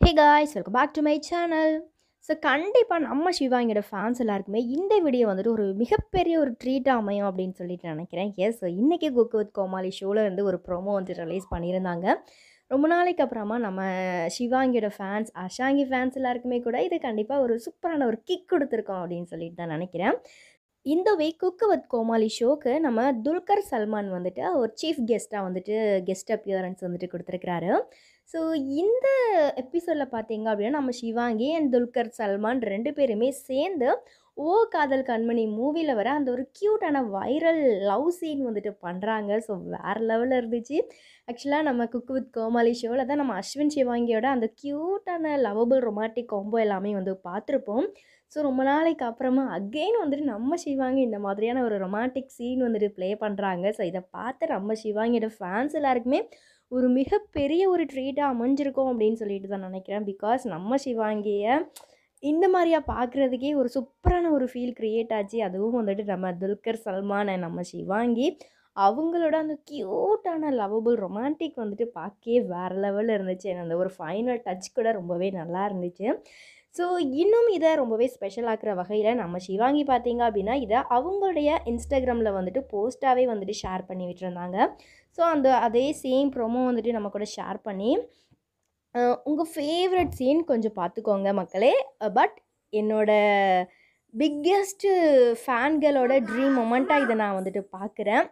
hey guys welcome back to my channel so கண்டிப்பாக நம்ம சிவாங்கியோட fans எல்லாருக்குமே இந்த வீடியோ வந்துட்டு ஒரு மிகப்பெரிய ஒரு ட்ரீட்டாக அமையும் அப்படின்னு சொல்லிட்டு நினைக்கிறேன் எஸ் ஸோ இன்றைக்கி குக்கு வித் கோமாளி ஷோவில் இருந்து ஒரு ப்ரோமோ வந்து ரிலீஸ் பண்ணியிருந்தாங்க ரொம்ப நாளைக்கு அப்புறமா நம்ம சிவாங்கியோட ஃபேன்ஸ் அஷாங்கி ஃபேன்ஸ் எல்லாருக்குமே கூட இது கண்டிப்பாக ஒரு சூப்பரான ஒரு கிக் கொடுத்துருக்கோம் அப்படின்னு சொல்லிட்டு தான் நினைக்கிறேன் இந்த வீக் குக்கு வித் கோமாளி ஷோக்கு நம்ம துல்கர் சல்மான் வந்துட்டு ஒரு சீஃப் கெஸ்ட்டாக வந்துட்டு கெஸ்ட் அப்பியரன்ஸ் வந்துட்டு கொடுத்துருக்குறாரு ஸோ இந்த எபிசோடில் பார்த்தீங்க அப்படின்னா நம்ம சிவாங்கி அண்ட் துல்கர் சல்மான் ரெண்டு பேருமே சேர்ந்து ஓ காதல் கண்மணி மூவியில் வர அந்த ஒரு க்யூட்டான வைரல் லவ் சீன் வந்துட்டு பண்ணுறாங்க ஸோ வேறு லெவலில் இருந்துச்சு ஆக்சுவலாக நம்ம குக்கு வித் கோமாளி ஷோவில் தான் நம்ம அஸ்வின் சிவாங்கியோட அந்த க்யூட்டான லவபிள் ரொமாட்டிக் காம்போ எல்லாமே வந்து பார்த்துருப்போம் ஸோ ரொம்ப நாளைக்கு அப்புறமா அகெயின் வந்துட்டு நம்ம சிவாங்கி இந்த மாதிரியான ஒரு ரொமான்டிக் சீன் வந்துட்டு ப்ளே பண்ணுறாங்க ஸோ இதை பார்த்து நம்ம சிவாங்கியோட ஃபேன்ஸ் எல்லாருக்குமே ஒரு மிகப்பெரிய ஒரு ட்ரீட்டாக அமைஞ்சிருக்கும் அப்படின்னு சொல்லிட்டு தான் நினைக்கிறேன் பிகாஸ் நம்ம சிவாங்கியை இந்த மாதிரியா பார்க்குறதுக்கே ஒரு சூப்பரான ஒரு ஃபீல் க்ரியேட் ஆச்சு அதுவும் வந்துட்டு நம்ம துல்கர் சல்மான் and நம்ம சிவாங்கி அவங்களோட அந்த க்யூட்டான லவபிள் ரொமான்டிக் வந்துட்டு பார்க்கவே வேறு லெவலில் இருந்துச்சு And அந்த ஒரு ஃபைனல் டச் கூட ரொம்பவே நல்லா இருந்துச்சு ஸோ இன்னும் இதை ரொம்பவே ஸ்பெஷல் ஆக்குற வகையில் நம்ம சிவாங்கி பார்த்தீங்க அப்படின்னா இதை அவங்களுடைய இன்ஸ்டாகிராமில் வந்துட்டு போஸ்ட்டாகவே வந்துட்டு ஷேர் பண்ணி விட்டுருந்தாங்க ஸோ அந்த அதே சேம் ப்ரோமோ வந்துட்டு நம்ம கூட ஷேர் பண்ணி உங்கள் ஃபேவரட் சீன் கொஞ்சம் பார்த்துக்கோங்க மக்களே பட் என்னோட பிக்கெஸ்ட்டு ஃபேன்களோட ட்ரீம் மொமெண்ட்டாக இதை நான் வந்துட்டு பார்க்குறேன்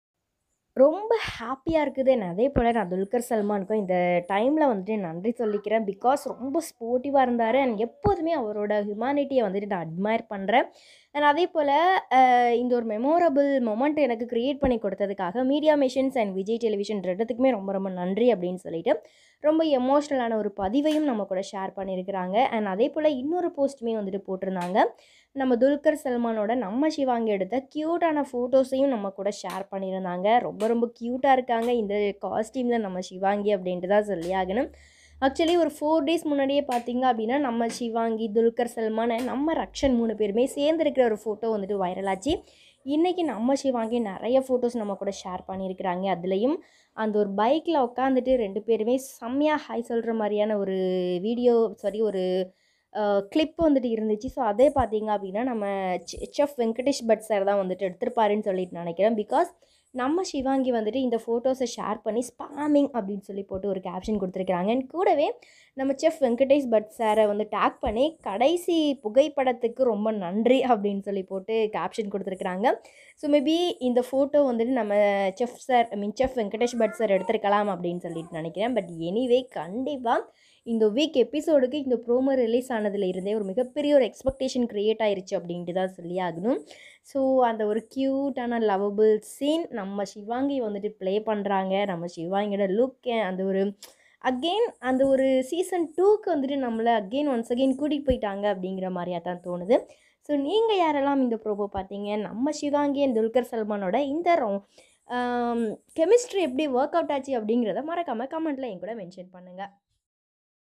ரொம்ப ஹாப்பியாக இருக்குது நான் அதே போல் நான் துல்கர் சல்மானுக்கும் இந்த டைமில் வந்துட்டு நன்றி சொல்லிக்கிறேன் பிகாஸ் ரொம்ப ஸ்போர்ட்டிவாக இருந்தார் அண்ட் எப்போதுமே அவரோட ஹியூமானிட்டியை வந்துட்டு நான் அட்மையர் பண்ணுறேன் அண்ட் அதே போல் இந்த ஒரு மெமோரபிள் மொமெண்ட் எனக்கு க்ரியேட் பண்ணி கொடுத்ததுக்காக media missions and Vijay television ரெண்டுத்துக்குமே ரொம்ப ரொம்ப நன்றி அப்படின்னு சொல்லிட்டு ரொம்ப எமோஷ்னலான ஒரு பதிவையும் நம்ம கூட ஷேர் பண்ணியிருக்கிறாங்க அண்ட் அதே போல் இன்னொரு போஸ்ட்டுமே வந்துட்டு போட்டிருந்தாங்க நம்ம துல்கர் சல்மானோட நம்ம சிவாங்கி எடுத்த க்யூட்டான ஃபோட்டோஸையும் நம்ம கூட ஷேர் பண்ணியிருந்தாங்க ரொம்ப ரொம்ப க்யூட்டாக இருக்காங்க இந்த காஸ்டியூமில் நம்ம சிவாங்கி அப்படின்ட்டு தான் சொல்லி ஆகணும் ஆக்சுவலி ஒரு ஃபோர் டேஸ் முன்னாடியே பார்த்தீங்க அப்படின்னா நம்ம சிவாங்கி துல்கர் சல்மான் and நம்ம ரக்ஷன் மூணு பேருமே சேர்ந்து இருக்கிற ஒரு ஃபோட்டோ வந்துட்டு வைரல் ஆச்சு இன்றைக்கி நம்ம சிவாங்கி நிறைய ஃபோட்டோஸ் நம்ம கூட ஷேர் பண்ணியிருக்கிறாங்க அதுலேயும் அந்த ஒரு பைக்கில் உட்காந்துட்டு ரெண்டு பேருமே செம்மையாக ஹாய் சொல்கிற மாதிரியான ஒரு வீடியோ சாரி ஒரு கிளிப் வந்துட்டு இருந்துச்சு ஸோ அதே பார்த்தீங்க அப்படின்னா நம்ம செஃப் வெங்கடேஷ் பட் சார் தான் வந்துட்டு எடுத்திருப்பாருன்னு சொல்லிட்டு நினைக்கிறேன் பிகாஸ் நம்ம சிவாங்கி வந்துட்டு இந்த ஃபோட்டோஸை ஷேர் பண்ணி ஸ்பாமிங் அப்படின்னு சொல்லி போட்டு ஒரு கேப்ஷன் கொடுத்துருக்குறாங்க And கூடவே நம்ம செஃப் வெங்கடேஷ் பட் சாரை வந்து டேக் பண்ணி கடைசி புகைப்படத்துக்கு ரொம்ப நன்றி அப்படின்னு சொல்லி போட்டு கேப்ஷன் கொடுத்துருக்குறாங்க ஸோ மேபி இந்த ஃபோட்டோ வந்துட்டு நம்ம chef sir I mean chef Venkatesh but sir எடுத்திருக்கலாம் அப்படின்னு சொல்லிட்டு நினைக்கிறேன் பட் எனிவே கண்டிப்பாக இந்த வீக் எபிசோடுக்கு இந்த ப்ரோமோ ரிலீஸ் ஆனதுல இருந்தே ஒரு மிகப்பெரிய ஒரு எக்ஸ்பெக்டேஷன் க்ரியேட் ஆயிருச்சு அப்படின்ட்டு தான் சொல்லி ஆகணும் ஸோ அந்த ஒரு க்யூட்டான லவபிள் சீன் நம்ம சிவாங்கி வந்துட்டு ப்ளே பண்ணுறாங்க நம்ம சிவாங்கியோட லுக் அந்த ஒரு அகெயின் அந்த ஒரு சீசன் டூக்கு வந்துட்டு நம்மளை அகெயின் ஒன்ஸ் அகெயின் கூட்டிகிட்டு போயிட்டாங்க அப்படிங்கிற மாதிரியாக தான் தோணுது ஸோ நீங்கள் யாரெல்லாம் இந்த ப்ரோபோ பார்த்தீங்க நம்ம சிவாங்கி அண்ட் துல்கர் சல்மானோட இந்த கெமிஸ்ட்ரி எப்படி ஒர்க் அவுட் ஆச்சு அப்படிங்கிறத மறக்காமல் கமெண்ட்டில் என் கூட மென்ஷன் பண்ணுங்கள்